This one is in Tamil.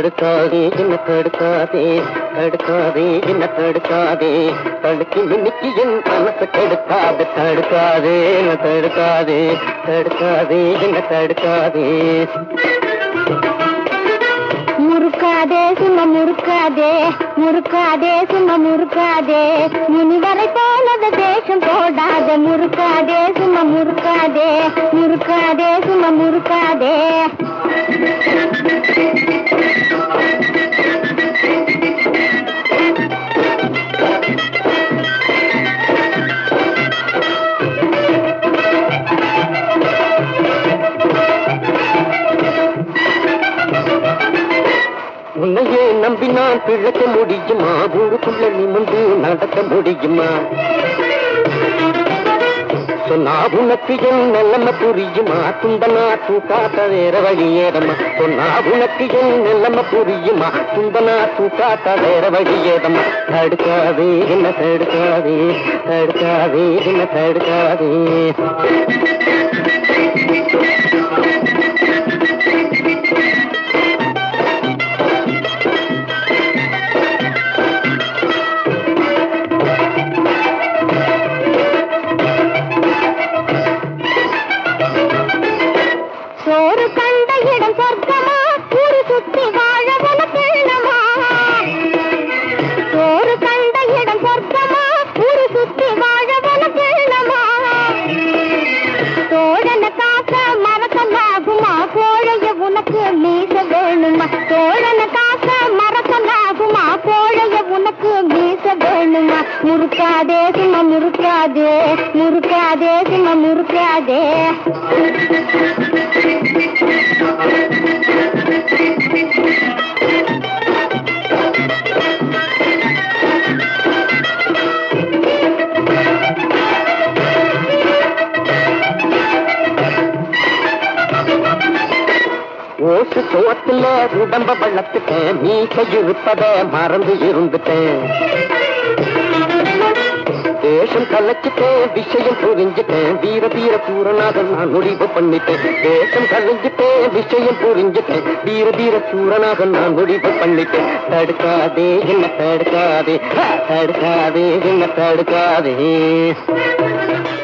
தடுக்காதே என்ன தடுக்காதே தடுக்காதே என்ன தடுக்காதே தடுக்கி மின்னிக்கு என் மனசு கெடுக்காது தடுக்காதே என்ன தடுக்காதே தடுக்காதே என்ன தடுக்காதே முறுக்காதே சும்மா முறுக்காதே முறுக்காதே சும்மா முறுக்காதே முனிவரை போனது தேசம் போடாத முறுக்காதே சும்மா முறுக்காதே முறுக்காதே சும்மா முறுக்காதே உன்னையே நம்பி நான் பிழைக்க முடியுமா ஊருக்குள்ள நிமிந்து நடக்க முடியுமா சொன்னா உனக்கு என் நிலைமை புரியுமா துண்டனா தூக்காத்த வேற வழியேதம்மா சொன்னா உனக்கு என் நிலைமை புரியுமா துண்டனா தூக்காத்த வேற வழியேதம்மா தடுக்காதே என்ன தடுக்காதே தடுக்காதே என்ன தடுக்காதே சோறு கண்ட இடம் சொர்க்கமா ஊரு சுத்தி வாழ வளர்க்கணுமா சோறு கண்ட இடம் சொர்க்கமா ஊரு சுத்தி வாழ வளர்க்கணுமா தோழன காக்க மறக்கலாகுமா கோழைய உனக்கு மீச வேணுமா தோழன காக்க மறக்கலாகுமா கோழைய உனக்கு மீச வேணுமா முறுக்காதே சும்மா முறுக்காதே முறுக்காதே சும்மா முறுக்காதே ஓசு சோத்துல உடம்ப வளர்த்துட்டேன் மீச இருப்பத மறந்து இருந்துட்டேன் தேசம் கலைச்சிட்டேன் விஷயம் புரிஞ்சுட்டேன் வீர தீர சூரனாக நான் முடிவு பண்ணிட்டேன் தேசம் கலைஞ்சிட்டேன் விஷயம் புரிஞ்சுட்டேன் வீர தீர சூரனாக நான் முடிவு பண்ணிட்டேன் தடுக்காதே என்ன தடுக்காதே தடுக்காதே என்ன தடுக்காதே